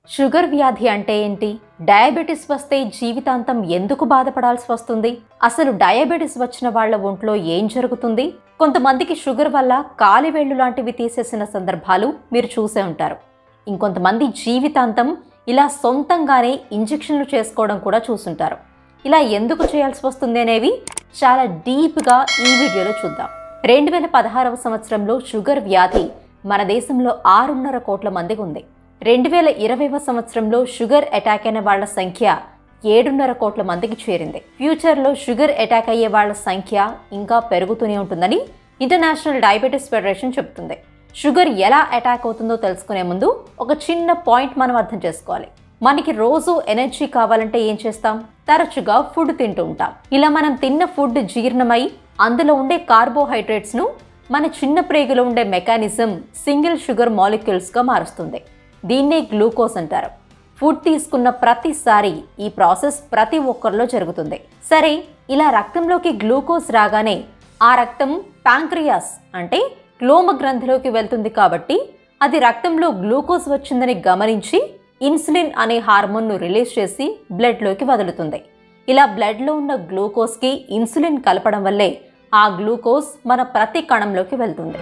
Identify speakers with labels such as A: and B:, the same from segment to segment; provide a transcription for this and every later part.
A: sugar వ్యాధి అంటే ఏంటి డయాబెటిస్ వస్తే జీవితాంతం ఎందుకు బాధపడాల్సి వస్తుంది అసలు డయాబెటిస్ వచ్చిన వాళ్ళ ఒంట్లో ఏం జరుగుతుంది కొంతమందికి షుగర్ వల్ల కాలివేళ్లు లాంటివి తీసేసిన సందర్భాలు మీరు చూసే ఉంటారు ఇంకొంతమంది జీవితాంతం ఇలా సొంతంగానే ఇంజెక్షన్లు చేసుకోవడం కూడా చూసుంటారు ఇలా ఎందుకు చేయాల్సి వస్తుంది అనేవి చాలా డీప్గా ఈ వీడియోలో చూద్దాం రెండు వేల పదహారవ సంవత్సరంలో షుగర్ వ్యాధి మన దేశంలో ఆరున్నర కోట్ల మందికి ఉంది రెండు వేల ఇరవైవ సంవత్సరంలో షుగర్ అటాక్ అయిన వాళ్ళ సంఖ్య ఏడున్నర కోట్ల మందికి చేరింది ఫ్యూచర్లో షుగర్ అటాక్ అయ్యే వాళ్ళ సంఖ్య ఇంకా పెరుగుతూనే ఉంటుందని ఇంటర్నేషనల్ డయాబెటీస్ ఫెడరేషన్ చెబుతుంది షుగర్ ఎలా అటాక్ అవుతుందో తెలుసుకునే ముందు ఒక చిన్న పాయింట్ మనం అర్థం చేసుకోవాలి మనకి రోజు ఎనర్జీ కావాలంటే ఏం చేస్తాం తరచుగా ఫుడ్ తింటూ ఉంటాం ఇలా మనం తిన్న ఫుడ్ జీర్ణమై అందులో ఉండే కార్బోహైడ్రేట్స్ను మన చిన్న ప్రేగులో ఉండే మెకానిజం సింగిల్ షుగర్ మాలిక్యూల్స్గా మారుస్తుంది దీన్నే గ్లూకోజ్ అంటారు ఫుడ్ తీసుకున్న ప్రతిసారి ఈ ప్రాసెస్ ప్రతి ఒక్కరిలో జరుగుతుంది సరే ఇలా రక్తంలోకి గ్లూకోజ్ రాగానే ఆ రక్తం ప్యాంక్రియాస్ అంటే క్లోమ గ్రంథిలోకి వెళ్తుంది కాబట్టి అది రక్తంలో గ్లూకోజ్ వచ్చిందని గమనించి ఇన్సులిన్ అనే హార్మోన్ను రిలీజ్ చేసి బ్లడ్లోకి వదులుతుంది ఇలా బ్లడ్లో ఉన్న గ్లూకోజ్కి ఇన్సులిన్ కలపడం వల్లే ఆ గ్లూకోజ్ మన ప్రతి కణంలోకి వెళ్తుంది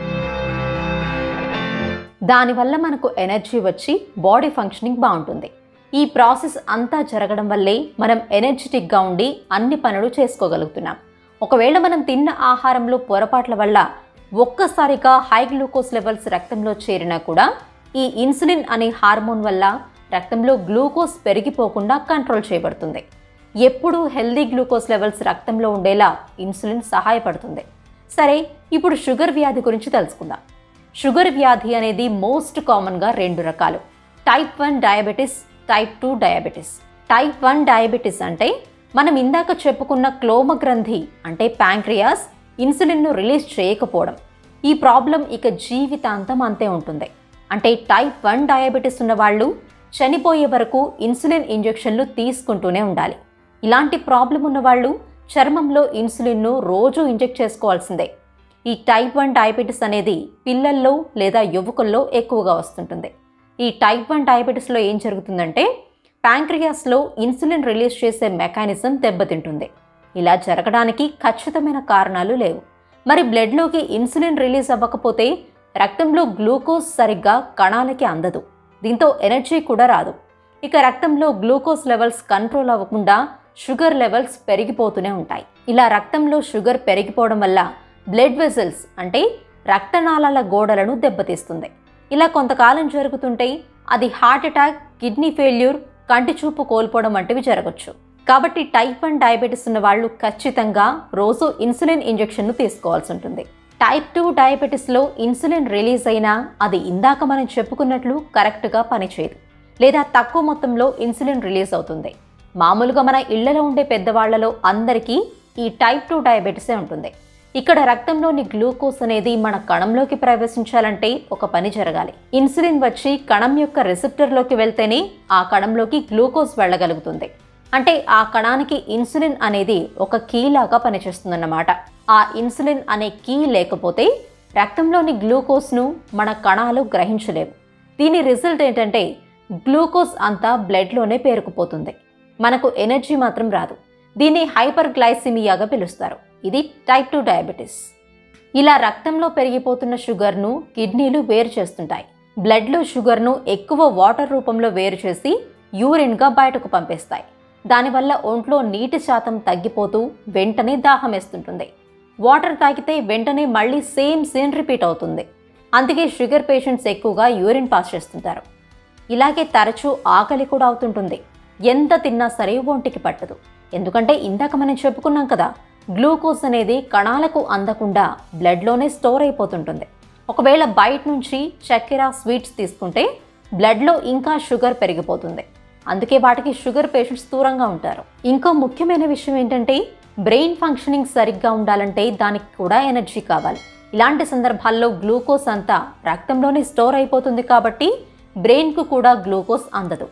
A: దానివల్ల మనకు ఎనర్జీ వచ్చి బాడీ ఫంక్షనింగ్ బాగుంటుంది ఈ ప్రాసెస్ అంతా జరగడం వల్లే మనం ఎనర్జెటిక్గా ఉండి అన్ని పనులు చేసుకోగలుగుతున్నాం ఒకవేళ మనం తిన్న ఆహారంలో పొరపాట్ల వల్ల ఒక్కసారిగా హై గ్లూకోజ్ లెవెల్స్ రక్తంలో చేరినా కూడా ఈ ఇన్సులిన్ అనే హార్మోన్ వల్ల రక్తంలో గ్లూకోజ్ పెరిగిపోకుండా కంట్రోల్ చేయబడుతుంది ఎప్పుడూ హెల్దీ గ్లూకోజ్ లెవెల్స్ రక్తంలో ఉండేలా ఇన్సులిన్ సహాయపడుతుంది సరే ఇప్పుడు షుగర్ వ్యాధి గురించి తెలుసుకుందాం షుగర్ వ్యాధి అనేది మోస్ట్ కామన్గా రెండు రకాలు type one diabetes type two diabetes type one diabetes అంటే మనం ఇందాక చెప్పుకున్న క్లోమ గ్రంథి అంటే ప్యాంక్రియాస్ ఇన్సులిన్ను రిలీజ్ చేయకపోవడం ఈ ప్రాబ్లం ఇక జీవితాంతం అంతే ఉంటుంది అంటే టైప్ వన్ డయాబెటిస్ ఉన్న వాళ్ళు చనిపోయే వరకు ఇన్సులిన్ ఇంజెక్షన్లు తీసుకుంటూనే ఉండాలి ఇలాంటి ప్రాబ్లం ఉన్న వాళ్ళు చర్మంలో ఇన్సులిన్ను రోజు ఇంజెక్ట్ చేసుకోవాల్సిందే ఈ టైప్ వన్ డయాబెటీస్ అనేది పిల్లల్లో లేదా యువకుల్లో ఎక్కువగా వస్తుంటుంది ఈ టైప్ వన్ డయాబెటీస్లో ఏం జరుగుతుందంటే ప్యాంక్రియాస్లో ఇన్సులిన్ రిలీజ్ చేసే మెకానిజం దెబ్బతింటుంది ఇలా జరగడానికి ఖచ్చితమైన కారణాలు లేవు మరి బ్లడ్లోకి ఇన్సులిన్ రిలీజ్ అవ్వకపోతే రక్తంలో గ్లూకోజ్ సరిగ్గా కణాలకి అందదు దీంతో ఎనర్జీ కూడా రాదు ఇక రక్తంలో గ్లూకోజ్ లెవెల్స్ కంట్రోల్ అవ్వకుండా షుగర్ లెవెల్స్ పెరిగిపోతూనే ఉంటాయి ఇలా రక్తంలో షుగర్ పెరిగిపోవడం వల్ల బ్లడ్ వెజల్స్ అంటే రక్తనాళాల గోడలను దెబ్బతీస్తుంది ఇలా కొంతకాలం జరుగుతుంటే అది హార్ట్ అటాక్ కిడ్నీ ఫెయిల్యూర్ కంటి చూపు కోల్పోవడం వంటివి జరగచ్చు కాబట్టి టైప్ వన్ డయాబెటీస్ ఉన్న వాళ్ళు ఖచ్చితంగా రోజు ఇన్సులిన్ ఇంజెక్షన్ను తీసుకోవాల్సి ఉంటుంది టైప్ టూ డయాబెటీస్లో ఇన్సులిన్ రిలీజ్ అయినా అది ఇందాక మనం చెప్పుకున్నట్లు కరెక్ట్గా పనిచేయదు లేదా తక్కువ మొత్తంలో ఇన్సులిన్ రిలీజ్ అవుతుంది మామూలుగా మన ఇళ్లలో ఉండే పెద్దవాళ్లలో అందరికీ ఈ టైప్ టూ డయాబెటీసే ఉంటుంది ఇక్కడ రక్తంలోని గ్లూకోజ్ అనేది మన కణంలోకి ప్రవేశించాలంటే ఒక పని జరగాలి ఇన్సులిన్ వచ్చి కణం యొక్క రిసెప్టర్లోకి వెళ్తేనే ఆ కణంలోకి గ్లూకోజ్ వెళ్ళగలుగుతుంది అంటే ఆ కణానికి ఇన్సులిన్ అనేది ఒక కీ లాగా పనిచేస్తుందన్నమాట ఆ ఇన్సులిన్ అనే కీ లేకపోతే రక్తంలోని గ్లూకోజ్ను మన కణాలు గ్రహించలేవు దీని రిజల్ట్ ఏంటంటే గ్లూకోజ్ అంతా బ్లడ్లోనే పేరుకుపోతుంది మనకు ఎనర్జీ మాత్రం రాదు దీన్ని హైపర్ గ్లైసిమియాగా పిలుస్తారు ఇది టైప్ టూ డయాబెటీస్ ఇలా రక్తంలో పెరిగిపోతున్న షుగర్ను కిడ్నీలు వేరు చేస్తుంటాయి బ్లడ్లో షుగర్ను ఎక్కువ వాటర్ రూపంలో వేరు చేసి యూరిన్గా బయటకు పంపిస్తాయి దానివల్ల ఒంట్లో నీటి శాతం తగ్గిపోతూ వెంటనే దాహం వేస్తుంటుంది వాటర్ తాగితే వెంటనే మళ్ళీ సేమ్ సీన్ రిపీట్ అవుతుంది అందుకే షుగర్ పేషెంట్స్ ఎక్కువగా యూరిన్ పాస్ చేస్తుంటారు ఇలాగే తరచూ ఆకలి కూడా అవుతుంటుంది ఎంత తిన్నా సరే ఒంటికి పట్టదు ఎందుకంటే ఇందాక మనం చెప్పుకున్నాం కదా గ్లూకోజ్ అనేది కణాలకు అందకుండా బ్లడ్లోనే స్టోర్ అయిపోతుంటుంది ఒకవేళ బయట నుంచి చక్కెర స్వీట్స్ తీసుకుంటే బ్లడ్లో ఇంకా షుగర్ పెరిగిపోతుంది అందుకే వాటికి షుగర్ పేషెంట్స్ దూరంగా ఉంటారు ఇంకో ముఖ్యమైన విషయం ఏంటంటే బ్రెయిన్ ఫంక్షనింగ్ సరిగ్గా ఉండాలంటే దానికి కూడా ఎనర్జీ కావాలి ఇలాంటి సందర్భాల్లో గ్లూకోజ్ అంతా రక్తంలోనే స్టోర్ అయిపోతుంది కాబట్టి బ్రెయిన్కు కూడా గ్లూకోజ్ అందదు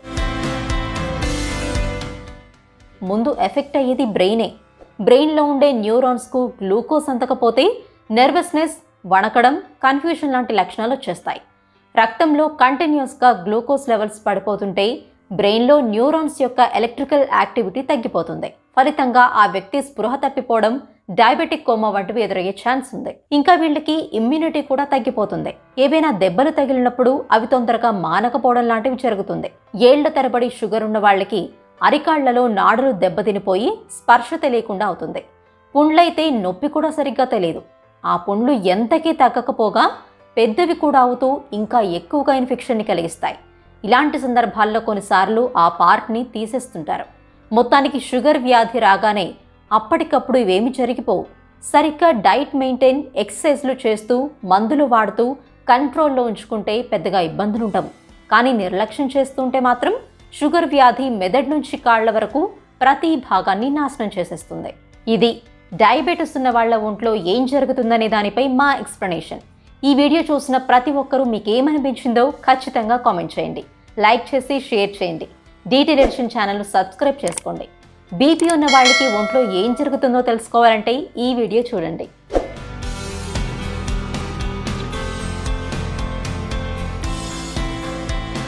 A: ముందు ఎఫెక్ట్ అయ్యేది బ్రెయినే బ్రెయిన్లో ఉండే న్యూరాన్స్కు గ్లూకోజ్ అందకపోతే నర్వస్నెస్ వణకడం కన్ఫ్యూషన్ లాంటి లక్షణాలు వచ్చేస్తాయి రక్తంలో కంటిన్యూస్గా గ్లూకోజ్ లెవెల్స్ పడిపోతుంటే బ్రెయిన్లో న్యూరాన్స్ యొక్క ఎలక్ట్రికల్ యాక్టివిటీ తగ్గిపోతుంది ఫలితంగా ఆ వ్యక్తి స్పృహ తప్పిపోవడం డయాబెటిక్ కోమా వంటివి ఎదురయ్యే ఛాన్స్ ఉంది ఇంకా వీళ్ళకి ఇమ్యూనిటీ కూడా తగ్గిపోతుంది ఏవైనా దెబ్బలు తగిలినప్పుడు అవి తొందరగా మానకపోవడం లాంటివి జరుగుతుంది ఏళ్ల తరబడి షుగర్ ఉన్న వాళ్ళకి అరికాళ్లలో నాడులు దెబ్బతినిపోయి స్పర్శ తెలియకుండా అవుతుంది పుండ్లైతే నొప్పి కూడా సరిగ్గా తెలియదు ఆ పుండ్లు ఎంతకీ తగ్గకపోగా పెద్దవి కూడా అవుతూ ఇంకా ఎక్కువగా ఇన్ఫెక్షన్ని కలిగిస్తాయి ఇలాంటి సందర్భాల్లో కొన్నిసార్లు ఆ పార్ట్ని తీసేస్తుంటారు మొత్తానికి షుగర్ వ్యాధి రాగానే అప్పటికప్పుడు ఇవేమి జరిగిపోవు సరిగ్గా డైట్ మెయింటైన్ ఎక్సర్సైజ్లు చేస్తూ మందులు వాడుతూ కంట్రోల్లో ఉంచుకుంటే పెద్దగా ఇబ్బందులు ఉండవు కానీ నిర్లక్ష్యం చేస్తుంటే మాత్రం షుగర్ వ్యాధి మెదడు నుంచి కాళ్ల వరకు ప్రతి భాగాన్ని నాశనం చేసేస్తుంది ఇది డయాబెటీస్ ఉన్న వాళ్ళ ఒంట్లో ఏం జరుగుతుందనే దానిపై మా ఎక్స్ప్లెనేషన్ ఈ వీడియో చూసిన ప్రతి ఒక్కరూ మీకు ఏమనిపించిందో ఖచ్చితంగా కామెంట్ చేయండి లైక్ చేసి షేర్ చేయండి డీటీ ఎడిషన్ ఛానల్ను సబ్స్క్రైబ్ చేసుకోండి బీపీ ఉన్న వాళ్ళకి ఒంట్లో ఏం జరుగుతుందో తెలుసుకోవాలంటే ఈ వీడియో చూడండి